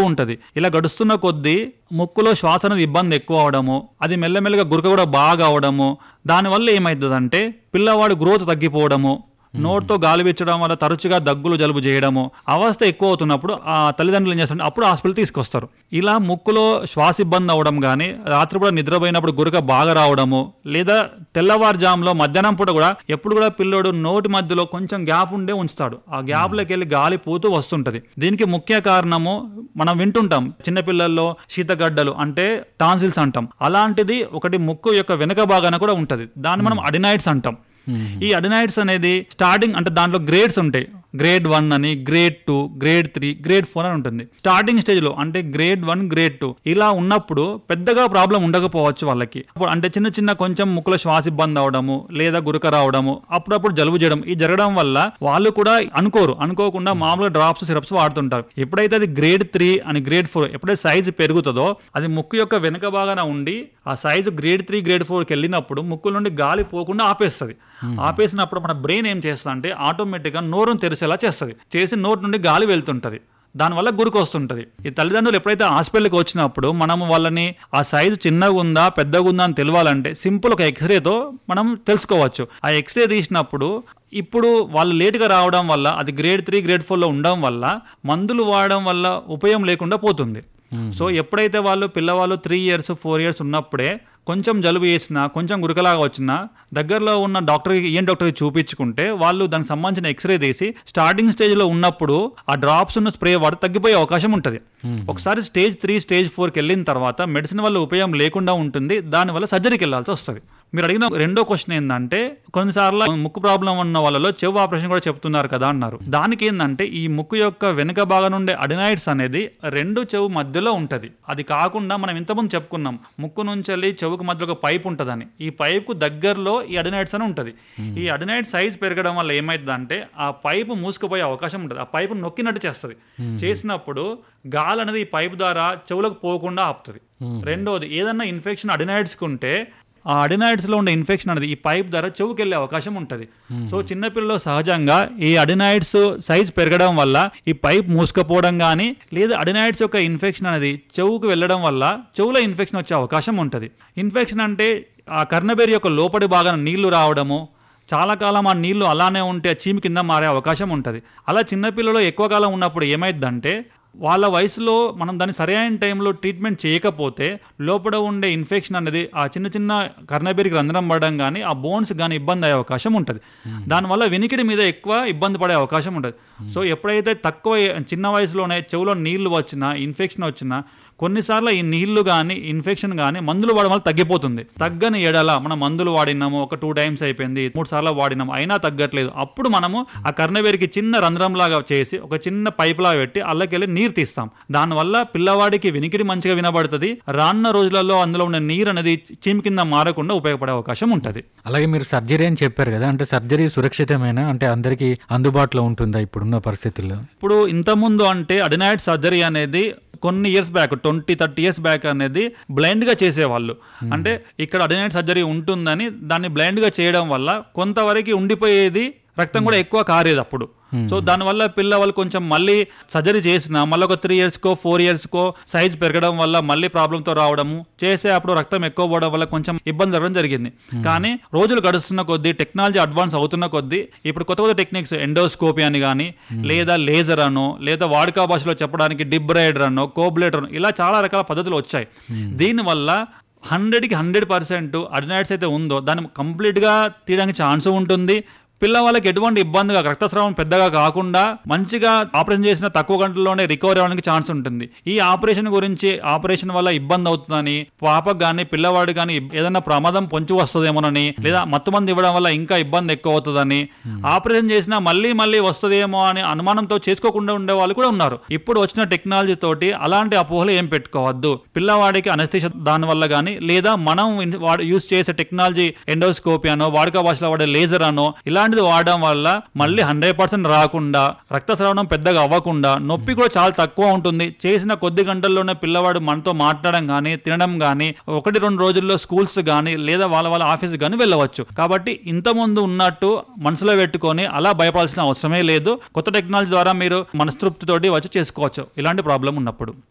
ఉంటుంది ఇలా గడుస్తున్న కొద్దీ ముక్కులో శ్వాస అనేది ఇబ్బంది ఎక్కువ అవడము అది మెల్లమెల్లగా గురక కూడా బాగా అవడము దానివల్ల ఏమవుతుందంటే పిల్లవాడి గ్రోత్ తగ్గిపోవడము నోట్తో గాలి పీల్చడం వల్ల తరచుగా దగ్గులు జలుబు చేయడము అవస్థ ఎక్కువ అవుతున్నప్పుడు ఆ తల్లిదండ్రులు ఏం చేస్తారు అప్పుడు హాస్పిటల్ తీసుకొస్తారు ఇలా ముక్కులో శ్వాస ఇబ్బంది అవడం కానీ రాత్రిపూట నిద్రపోయినప్పుడు గురక బాగా రావడము లేదా తెల్లవారుజాములో మధ్యాహ్నం పూట కూడా ఎప్పుడు కూడా పిల్లోడు నోటి మధ్యలో కొంచెం గ్యాప్ ఉండే ఉంచుతాడు ఆ గ్యాప్లోకి వెళ్ళి గాలి పోతూ వస్తుంటది దీనికి ముఖ్య కారణము మనం వింటుంటాం చిన్నపిల్లల్లో శీతగడ్డలు అంటే టాన్సిల్స్ అంటాం అలాంటిది ఒకటి ముక్కు యొక్క వెనుక భాగాన కూడా ఉంటది దాన్ని మనం అడినైట్స్ అంటాం ఈ అడినైట్స్ అనేది స్టార్టింగ్ అంటే దాంట్లో గ్రేడ్స్ ఉంటాయి గ్రేడ్ వన్ అని grade two grade three grade four అని ఉంటుంది స్టార్టింగ్ స్టేజ్ లో అంటే గ్రేడ్ వన్ గ్రేడ్ టూ ఇలా ఉన్నప్పుడు పెద్దగా ప్రాబ్లం ఉండకపోవచ్చు వాళ్ళకి అప్పుడు అంటే చిన్న చిన్న కొంచెం ముక్కులో శ్వాస ఇబ్బంది అవడము లేదా గురక రావడము అప్పుడప్పుడు జలుబు చేయడం ఈ జరగడం వల్ల వాళ్ళు కూడా అనుకోరు అనుకోకుండా మామూలుగా డ్రాప్స్ సిరప్స్ వాడుతుంటారు ఎప్పుడైతే అది గ్రేడ్ త్రీ అని గ్రేడ్ ఫోర్ ఎప్పుడైతే సైజు పెరుగుతుందో అది ముక్కు యొక్క వెనుక భాగాన ఉండి ఆ సైజు గ్రేడ్ త్రీ గ్రేడ్ ఫోర్కి వెళ్ళినప్పుడు ముక్కు నుండి గాలి పోకుండా ఆపేస్తుంది ఆపేసినప్పుడు మన బ్రెయిన్ ఏం చేస్తుంది అంటే ఆటోమేటిక్గా నోరును తెరిసేలా చేస్తుంది చేసి నోటి నుండి గాలి వెళ్తుంటది దానివల్ల గురికి వస్తుంటది ఈ తల్లిదండ్రులు ఎప్పుడైతే హాస్పిటల్కి వచ్చినప్పుడు మనము వాళ్ళని ఆ సైజు చిన్నగా ఉందా పెద్దగా ఉందా అని తెలియాలంటే సింపుల్ ఒక ఎక్స్రేతో మనం తెలుసుకోవచ్చు ఆ ఎక్స్రే తీసినప్పుడు ఇప్పుడు వాళ్ళు లేటుగా రావడం వల్ల అది గ్రేడ్ త్రీ గ్రేడ్ ఫోర్లో ఉండడం వల్ల మందులు వాడడం వల్ల ఉపయోగం లేకుండా పోతుంది సో ఎప్పుడైతే వాళ్ళు పిల్లవాళ్ళు త్రీ ఇయర్స్ ఫోర్ ఇయర్స్ ఉన్నప్పుడే కొంచెం జలుబు చేసినా కొంచెం గురకలాగా వచ్చినా దగ్గరలో ఉన్న డాక్టర్కి ఏం డాక్టర్కి చూపించుకుంటే వాళ్ళు దానికి సంబంధించిన ఎక్స్రే తీసి స్టార్టింగ్ స్టేజ్లో ఉన్నప్పుడు ఆ డ్రాప్స్ ఉన్న స్ప్రే వాడు తగ్గిపోయే అవకాశం ఉంటుంది ఒకసారి స్టేజ్ త్రీ స్టేజ్ ఫోర్కి వెళ్ళిన తర్వాత మెడిసిన్ వల్ల ఉపయోగం లేకుండా ఉంటుంది దానివల్ల సర్జరీకి వెళ్ళాల్సి వస్తుంది మీరు అడిగిన రెండో క్వశ్చన్ ఏంటంటే కొన్నిసార్లు ముక్కు ప్రాబ్లం ఉన్న వాళ్ళలో చెవు ఆపరేషన్ కూడా చెప్తున్నారు కదా అన్నారు దానికి ఏంటంటే ఈ ముక్కు యొక్క వెనుక భాగం నుండే అడినైడ్స్ అనేది రెండు చెవు మధ్యలో ఉంటది అది కాకుండా మనం ఇంతకుముందు చెప్పుకున్నాం ముక్కు నుంచి వెళ్ళి చెవుకు మధ్యలో ఒక పైప్ ఉంటుందని ఈ పైపు దగ్గరలో ఈ అడినైడ్స్ అని ఉంటది ఈ అడినైడ్ సైజ్ పెరగడం వల్ల ఏమైందంటే ఆ పైపు మూసుకుపోయే అవకాశం ఉంటుంది ఆ పైపు నొక్కినట్టు చేస్తుంది చేసినప్పుడు గాలి అనేది ఈ పైపు ద్వారా చెవులకు పోకుండా ఆపుతుంది రెండోది ఏదన్నా ఇన్ఫెక్షన్ అడినైడ్స్కి ఉంటే ఆ అడినాయిడ్స్ లో ఉండే ఇన్ఫెక్షన్ అనేది ఈ పైప్ ద్వారా చెవుకి వెళ్ళే అవకాశం ఉంటుంది సో చిన్నపిల్లలు సహజంగా ఈ అడినాయిడ్స్ సైజ్ పెరగడం వల్ల ఈ పైప్ మూసుకపోవడం కానీ లేదా అడినాయిడ్స్ యొక్క ఇన్ఫెక్షన్ అనేది చెవుకు వెళ్ళడం వల్ల చెవులో ఇన్ఫెక్షన్ వచ్చే అవకాశం ఉంటుంది ఇన్ఫెక్షన్ అంటే ఆ కర్ణబేరి యొక్క లోపలి భాగాన నీళ్లు రావడము చాలా కాలం ఆ నీళ్లు అలానే ఉంటే ఆ చీమి కింద మారే అవకాశం ఉంటుంది అలా చిన్నపిల్లలు ఎక్కువ కాలం ఉన్నప్పుడు ఏమైందంటే వాళ్ళ వయసులో మనం దాన్ని సరైన టైంలో ట్రీట్మెంట్ చేయకపోతే లోపల ఉండే ఇన్ఫెక్షన్ అనేది ఆ చిన్న చిన్న కర్ణబేరికి రంధ్రం పడడం కానీ ఆ బోన్స్ కానీ ఇబ్బంది అయ్యే అవకాశం ఉంటుంది దానివల్ల వినికిడి మీద ఎక్కువ ఇబ్బంది పడే అవకాశం ఉంటుంది సో ఎప్పుడైతే తక్కువ చిన్న వయసులోనే చెవులో నీళ్లు వచ్చినా ఇన్ఫెక్షన్ వచ్చినా కొన్నిసార్లు ఈ నీళ్లు కానీ ఇన్ఫెక్షన్ కానీ మందులు వాడడం వల్ల తగ్గిపోతుంది తగ్గని ఎడల మనం మందులు వాడినాము ఒక టూ టైమ్స్ అయిపోయింది మూడు సార్లు వాడినాము అయినా తగ్గట్లేదు అప్పుడు మనము ఆ కర్ణవేరికి చిన్న రంధ్రం లాగా చేసి ఒక చిన్న పైప్ లాగా పెట్టి అల్లకెళ్ళి నీరు తీస్తాం దానివల్ల పిల్లవాడికి వినికిడి మంచిగా వినబడుతుంది రానున్న రోజులలో అందులో ఉన్న నీరు అనేది చీమి కింద మారకుండా ఉపయోగపడే అవకాశం ఉంటుంది అలాగే మీరు సర్జరీ అని చెప్పారు కదా అంటే సర్జరీ సురక్షితమేనా అంటే అందరికీ అందుబాటులో ఉంటుందా ఇప్పుడున్న పరిస్థితుల్లో ఇప్పుడు ఇంతకుముందు అంటే అడినాయిడ్ సర్జరీ అనేది కొన్ని years back twenty thirty years back blind బ్లైండ్ గా చేసేవాళ్ళు అంటే ఇక్కడ అడినైట్ సర్జరీ ఉంటుందని దాన్ని బ్లైండ్ గా చేయడం వల్ల కొంతవరకు ఉండిపోయేది రక్తం కూడా ఎక్కువ కారేది అప్పుడు సో దానివల్ల పిల్లవాళ్ళు కొంచెం మళ్ళీ సర్జరీ చేసిన మళ్ళీ ఒక త్రీ ఇయర్స్కో ఫోర్ ఇయర్స్కో సైజ్ పెరగడం వల్ల మళ్ళీ ప్రాబ్లంతో రావడము చేసే అప్పుడు రక్తం ఎక్కువ పోవడం వల్ల కొంచెం ఇబ్బంది జరగడం జరిగింది కానీ రోజులు గడుస్తున్న కొద్దీ టెక్నాలజీ అడ్వాన్స్ అవుతున్న కొద్దీ ఇప్పుడు కొత్త కొత్త టెక్నిక్స్ ఎండోస్కోపీ అని కానీ లేదా లేజర్ అనో లేదా వాడుక భాషలో చెప్పడానికి డిబ్రైడర్ అనో కోబ్లేటర్ అనో ఇలా చాలా రకాల పద్ధతులు వచ్చాయి దీనివల్ల హండ్రెడ్కి హండ్రెడ్ పర్సెంట్ అడినైట్స్ అయితే ఉందో దాన్ని కంప్లీట్గా తీయడానికి ఛాన్స్ ఉంటుంది పిల్లవాళ్ళకి ఎటువంటి ఇబ్బందిగా రక్తస్రావం పెద్దగా కాకుండా మంచిగా ఆపరేషన్ చేసిన తక్కువ గంటల్లోనే రికవర్ అవ్వడానికి ఛాన్స్ ఉంటుంది ఈ ఆపరేషన్ గురించి ఆపరేషన్ వల్ల ఇబ్బంది అవుతుందని పాపకు కానీ పిల్లవాడు కానీ ఏదైనా ప్రమాదం పొంచి వస్తుందేమోనని లేదా మత్తుమంది ఇవ్వడం వల్ల ఇంకా ఇబ్బంది ఎక్కువ అవుతుందని ఆపరేషన్ చేసినా మళ్ళీ మళ్ళీ వస్తుందేమో అని అనుమానంతో చేసుకోకుండా ఉండే వాళ్ళు కూడా ఉన్నారు ఇప్పుడు వచ్చిన టెక్నాలజీ తోటి అలాంటి అపోహలు ఏం పెట్టుకోవద్దు పిల్లవాడికి అనస్థిష దాని వల్ల కానీ లేదా మనం వాడు యూజ్ చేసే టెక్నాలజీ ఎండోస్కోపీ అనో వాడుక భాషలో వాడే లేజర్ అనో ఇలాంటిది వాడడం వల్ల మళ్ళీ హండ్రెడ్ పర్సెంట్ రాకుండా రక్తస్రావణం పెద్దగా అవ్వకుండా నొప్పి కూడా చాలా తక్కువ ఉంటుంది చేసిన కొద్ది గంటల్లోనే పిల్లవాడు మనతో మాట్లాడడం కానీ తినడం కానీ ఒకటి రెండు రోజుల్లో స్కూల్స్ కానీ లేదా వాళ్ళ వాళ్ళ ఆఫీస్ కానీ వెళ్ళవచ్చు కాబట్టి ఇంతకుముందు ఉన్నట్టు మనసులో పెట్టుకొని అలా భయపడాల్సిన అవసరమే లేదు కొత్త టెక్నాలజీ ద్వారా మీరు మనస్తృప్తితోటి వచ్చి చేసుకోవచ్చు ఇలాంటి ప్రాబ్లం ఉన్నప్పుడు